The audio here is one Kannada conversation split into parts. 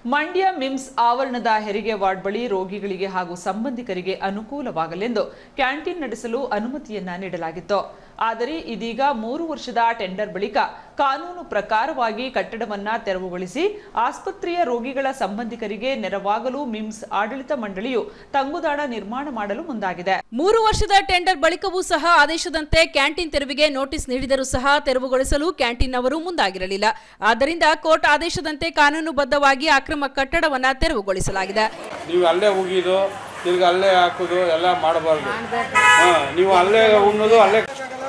ಮಂಡ್ಯ ಮಿಮ್ಸ್ ಆವರಣದ ಹೆರಿಗೆ ವಾರ್ಡ್ ಬಳಿ ರೋಗಿಗಳಿಗೆ ಹಾಗೂ ಸಂಬಂಧಿಕರಿಗೆ ಅನುಕೂಲವಾಗಲೆಂದು ಕ್ಯಾಂಟೀನ್ ನಡೆಸಲು ಅನುಮತಿಯನ್ನ ನೀಡಲಾಗಿತ್ತು ಆದರೆ ಇದೀಗ ಮೂರು ವರ್ಷದ ಟೆಂಡರ್ ಬಳಿಕ ಕಾನೂನು ಪ್ರಕಾರವಾಗಿ ಕಟ್ಟಡವನ್ನ ತೆರವುಗೊಳಿಸಿ ಆಸ್ಪತ್ರೆಯ ರೋಗಿಗಳ ಸಂಬಂಧಿಕರಿಗೆ ನೆರವಾಗಲು ಮಿಮ್ಸ್ ಆಡಳಿತ ಮಂಡಳಿಯು ತಂಗುದಾಣ ನಿರ್ಮಾಣ ಮಾಡಲು ಮುಂದಾಗಿದೆ ಮೂರು ವರ್ಷದ ಟೆಂಡರ್ ಬಳಿಕವೂ ಸಹ ಆದೇಶದಂತೆ ಕ್ಯಾಂಟೀನ್ ತೆರವಿಗೆ ನೋಟಿಸ್ ನೀಡಿದರೂ ಸಹ ತೆರವುಗೊಳಿಸಲು ಕ್ಯಾಂಟೀನ್ ಅವರು ಮುಂದಾಗಿರಲಿಲ್ಲ ಆದ್ದರಿಂದ ಕೋರ್ಟ್ ಆದೇಶದಂತೆ ಕಾನೂನುಬದ್ಧವಾಗಿ ಅಕ್ರಮ ಕಟ್ಟಡವನ್ನ ತೆರವುಗೊಳಿಸಲಾಗಿದೆ ನೀವು ಅಲ್ಲೇ ಉಗಿದು ತಿರ್ಗಿ ಅಲ್ಲೇ ಹಾಕೋದು ಎಲ್ಲ ಮಾಡಬಾರ್ದು ಹಾಂ ನೀವು ಅಲ್ಲೇ ಉಣ್ಣೋದು ಅಲ್ಲೇ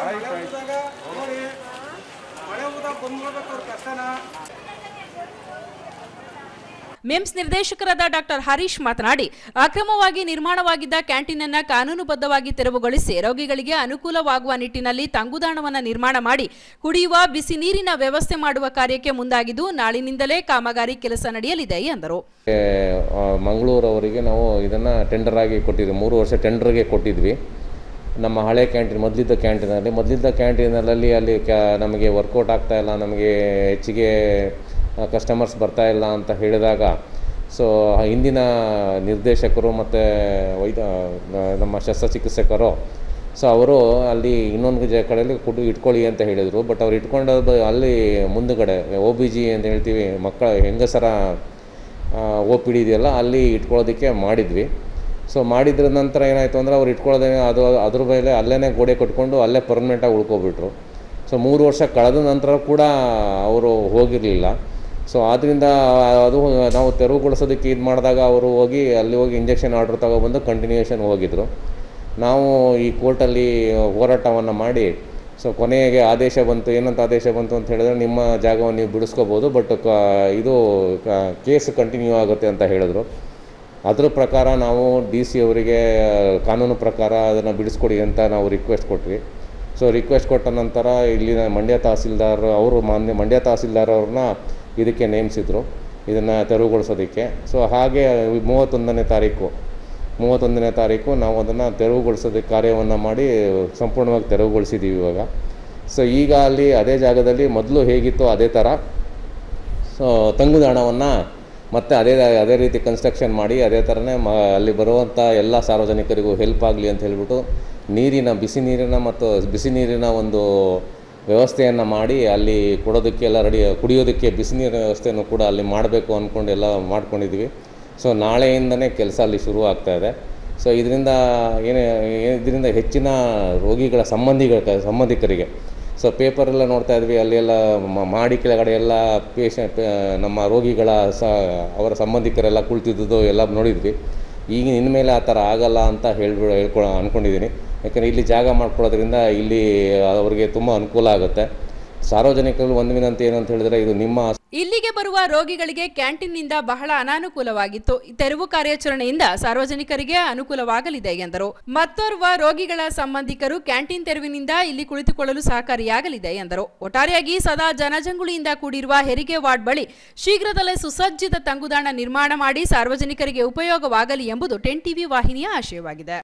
ಮಿಮ್ಸ್ ನಿರ್ದೇಶಕರಾದ ಡಾಕ್ಟರ್ ಹರೀಶ್ ಮಾತನಾಡಿ ಅಕ್ರಮವಾಗಿ ನಿರ್ಮಾಣವಾಗಿದ್ದ ಕ್ಯಾಂಟೀನ್ ಅನ್ನ ಕಾನೂನುಬದ್ಧವಾಗಿ ತೆರವುಗೊಳಿಸಿ ರೋಗಿಗಳಿಗೆ ಅನುಕೂಲವಾಗುವ ನಿಟ್ಟಿನಲ್ಲಿ ತಂಗುದಾಣವನ್ನು ನಿರ್ಮಾಣ ಮಾಡಿ ಕುಡಿಯುವ ಬಿಸಿ ನೀರಿನ ವ್ಯವಸ್ಥೆ ಮಾಡುವ ಕಾರ್ಯಕ್ಕೆ ಮುಂದಾಗಿದ್ದು ನಾಳಿನಿಂದಲೇ ಕಾಮಗಾರಿ ಕೆಲಸ ನಡೆಯಲಿದೆ ಎಂದರು ಆ, ಮಂಗಳೂರವರಿಗೆ ನಾವು ಇದನ್ನು ಟೆಂಡರ್ ಆಗಿ ಕೊಟ್ಟಿದ್ವಿ ಮೂರು ವರ್ಷ ಟೆಂಡರ್ಗೆ ಕೊಟ್ಟಿದ್ವಿ ನಮ್ಮ ಹಳೆ ಕ್ಯಾಂಟೀನ್ ಮೊದಲಿದ್ದ ಕ್ಯಾಂಟೀನಲ್ಲಿ ಮೊದಲಿದ್ದ ಕ್ಯಾಂಟೀನಲ್ಲಿ ಅಲ್ಲಿ ಕ್ಯಾ ನಮಗೆ ವರ್ಕೌಟ್ ಆಗ್ತಾ ಇಲ್ಲ ನಮಗೆ ಹೆಚ್ಚಿಗೆ ಕಸ್ಟಮರ್ಸ್ ಬರ್ತಾ ಇಲ್ಲ ಅಂತ ಹೇಳಿದಾಗ ಸೊ ಹಿಂದಿನ ನಿರ್ದೇಶಕರು ಮತ್ತು ವೈದ್ಯ ನಮ್ಮ ಶಸ್ತ್ರಚಿಕಿತ್ಸಕರು ಸೊ ಅವರು ಅಲ್ಲಿ ಇನ್ನೊಂದು ಜ ಕಡೆಯಲ್ಲಿ ಕುಡು ಇಟ್ಕೊಳ್ಳಿ ಅಂತ ಹೇಳಿದರು ಬಟ್ ಅವ್ರು ಇಟ್ಕೊಂಡದ್ದು ಅಲ್ಲಿ ಮುಂದುಗಡೆ ಒ ಬಿ ಜಿ ಅಂತ ಹೇಳ್ತೀವಿ ಮಕ್ಕಳ ಹೆಂಗಸರ ಒ ಪಿ ಡಿ ಇದೆಯಲ್ಲ ಅಲ್ಲಿ ಇಟ್ಕೊಳ್ಳೋದಕ್ಕೆ ಮಾಡಿದ್ವಿ ಸೊ ಮಾಡಿದ್ರ ನಂತರ ಏನಾಯಿತು ಅಂದರೆ ಅವ್ರು ಇಟ್ಕೊಳ್ಳೋದೇ ಅದು ಅದ್ರ ಮೇಲೆ ಅಲ್ಲೇ ಗೋಡೆ ಕಟ್ಕೊಂಡು ಅಲ್ಲೇ ಪರ್ಮನೆಂಟಾಗಿ ಉಳ್ಕೊಬಿಟ್ರು ಸೊ ಮೂರು ವರ್ಷ ಕಳೆದ ನಂತರ ಕೂಡ ಅವರು ಹೋಗಿರಲಿಲ್ಲ ಸೊ ಆದ್ದರಿಂದ ಅದು ನಾವು ತೆರವುಗೊಳಿಸೋದಕ್ಕೆ ಇದು ಮಾಡಿದಾಗ ಅವರು ಹೋಗಿ ಅಲ್ಲಿ ಹೋಗಿ ಇಂಜೆಕ್ಷನ್ ಆರ್ಡ್ರ್ ತಗೊಬಂದು ಕಂಟಿನ್ಯೂಷನ್ ಹೋಗಿದ್ರು ನಾವು ಈ ಕೋರ್ಟಲ್ಲಿ ಹೋರಾಟವನ್ನು ಮಾಡಿ ಸೊ ಕೊನೆಗೆ ಆದೇಶ ಬಂತು ಏನಂತ ಆದೇಶ ಬಂತು ಅಂತ ಹೇಳಿದ್ರೆ ನಿಮ್ಮ ಜಾಗವನ್ನು ನೀವು ಬಿಡಿಸ್ಕೋಬೋದು ಬಟ್ ಕ ಇದು ಕೇಸ್ ಕಂಟಿನ್ಯೂ ಆಗುತ್ತೆ ಅಂತ ಹೇಳಿದ್ರು ಅದ್ರ ಪ್ರಕಾರ ನಾವು ಡಿ ಸಿ ಅವರಿಗೆ ಕಾನೂನು ಪ್ರಕಾರ ಅದನ್ನು ಬಿಡಿಸ್ಕೊಡಿ ಅಂತ ನಾವು ರಿಕ್ವೆಸ್ಟ್ ಕೊಟ್ವಿ ಸೊ ರಿಕ್ವೆಸ್ಟ್ ಕೊಟ್ಟ ನಂತರ ಇಲ್ಲಿನ ಮಂಡ್ಯ ತಹಸೀಲ್ದಾರ್ ಅವರು ಮಾನ್ಯ ಮಂಡ್ಯ ತಹಸೀಲ್ದಾರ್ ಅವ್ರನ್ನ ಇದಕ್ಕೆ ನೇಮಿಸಿದ್ರು ಇದನ್ನು ತೆರವುಗೊಳಿಸೋದಕ್ಕೆ ಸೊ ಹಾಗೆ ಮೂವತ್ತೊಂದನೇ ತಾರೀಕು ಮೂವತ್ತೊಂದನೇ ತಾರೀಕು ನಾವು ಅದನ್ನು ತೆರವುಗೊಳಿಸೋದಕ್ಕೆ ಕಾರ್ಯವನ್ನು ಮಾಡಿ ಸಂಪೂರ್ಣವಾಗಿ ತೆರವುಗೊಳಿಸಿದ್ದೀವಿ ಇವಾಗ ಸೊ ಈಗ ಅಲ್ಲಿ ಅದೇ ಜಾಗದಲ್ಲಿ ಮೊದಲು ಹೇಗಿತ್ತು ಅದೇ ಥರ ಸೊ ತಂಗುದಾಣವನ್ನು ಮತ್ತೆ ಅದೇ ಅದೇ ರೀತಿ ಕನ್ಸ್ಟ್ರಕ್ಷನ್ ಮಾಡಿ ಅದೇ ಥರನೇ ಮ ಅಲ್ಲಿ ಬರುವಂಥ ಎಲ್ಲ ಸಾರ್ವಜನಿಕರಿಗೂ ಹೆಲ್ಪ್ ಆಗಲಿ ಅಂತ ಹೇಳಿಬಿಟ್ಟು ನೀರಿನ ಬಿಸಿ ನೀರಿನ ಮತ್ತು ಬಿಸಿ ನೀರಿನ ಒಂದು ವ್ಯವಸ್ಥೆಯನ್ನು ಮಾಡಿ ಅಲ್ಲಿ ಕೊಡೋದಕ್ಕೆಲ್ಲ ರೆಡಿ ಕುಡಿಯೋದಕ್ಕೆ ಬಿಸಿ ನೀರಿನ ವ್ಯವಸ್ಥೆಯನ್ನು ಕೂಡ ಅಲ್ಲಿ ಮಾಡಬೇಕು ಅಂದ್ಕೊಂಡು ಎಲ್ಲ ಮಾಡ್ಕೊಂಡಿದ್ವಿ ಸೊ ನಾಳೆಯಿಂದನೇ ಕೆಲಸ ಅಲ್ಲಿ ಶುರು ಆಗ್ತಾ ಇದೆ ಸೊ ಇದರಿಂದ ಏನೇ ಇದರಿಂದ ಹೆಚ್ಚಿನ ರೋಗಿಗಳ ಸಂಬಂಧಿಗಳ ಸಂಬಂಧಿಕರಿಗೆ ಸೊ ಪೇಪರೆಲ್ಲ ನೋಡ್ತಾ ಇದ್ವಿ ಅಲ್ಲಿ ಎಲ್ಲ ಮ- ಮಾಡಿ ಕೆಳಗಡೆ ಎಲ್ಲ ಪೇಷಂಟ್ ನಮ್ಮ ರೋಗಿಗಳ ಸ ಅವರ ಸಂಬಂಧಿಕರೆಲ್ಲ ಕುಳಿತಿದ್ದು ಎಲ್ಲ ನೋಡಿದ್ವಿ ಈಗ ಇನ್ಮೇಲೆ ಆ ಥರ ಆಗಲ್ಲ ಅಂತ ಹೇಳ್ಬಿಡ ಹೇಳ್ಕೊಳ ಅಂದ್ಕೊಂಡಿದ್ದೀನಿ ಯಾಕಂದರೆ ಇಲ್ಲಿ ಜಾಗ ಮಾಡ್ಕೊಳ್ಳೋದ್ರಿಂದ ಇಲ್ಲಿ ಅವರಿಗೆ ತುಂಬ ಅನುಕೂಲ ಆಗುತ್ತೆ ಸಾರ್ವಜನಿಕರು ಒಂದು ವಿನಂತಿ ಏನಂತ ಹೇಳಿದ್ರೆ ಇದು ನಿಮ್ಮ ಇಲ್ಲಿಗೆ ಬರುವ ರೋಗಿಗಳಿಗೆ ಕ್ಯಾಂಟೀನ್ನಿಂದ ಬಹಳ ಅನಾನುಕೂಲವಾಗಿತ್ತು ಈ ತೆರವು ಕಾರ್ಯಾಚರಣೆಯಿಂದ ಸಾರ್ವಜನಿಕರಿಗೆ ಅನುಕೂಲವಾಗಲಿದೆ ಎಂದರು ಮತ್ತೋರ್ವ ರೋಗಿಗಳ ಸಂಬಂಧಿಕರು ಕ್ಯಾಂಟೀನ್ ತೆರವಿನಿಂದ ಇಲ್ಲಿ ಕುಳಿತುಕೊಳ್ಳಲು ಸಹಕಾರಿಯಾಗಲಿದೆ ಎಂದರು ಒಟ್ಟಾರೆಯಾಗಿ ಸದಾ ಜನಜಂಗುಳಿಯಿಂದ ಕೂಡಿರುವ ಹೆರಿಗೆ ವಾರ್ಡ್ ಬಳಿ ಶೀಘ್ರದಲ್ಲೇ ಸುಸಜ್ಜಿತ ತಂಗುದಾಣ ನಿರ್ಮಾಣ ಮಾಡಿ ಸಾರ್ವಜನಿಕರಿಗೆ ಉಪಯೋಗವಾಗಲಿ ಎಂಬುದು ಟೆನ್ ಟಿವಿ ವಾಹಿನಿಯ ಆಶಯವಾಗಿದೆ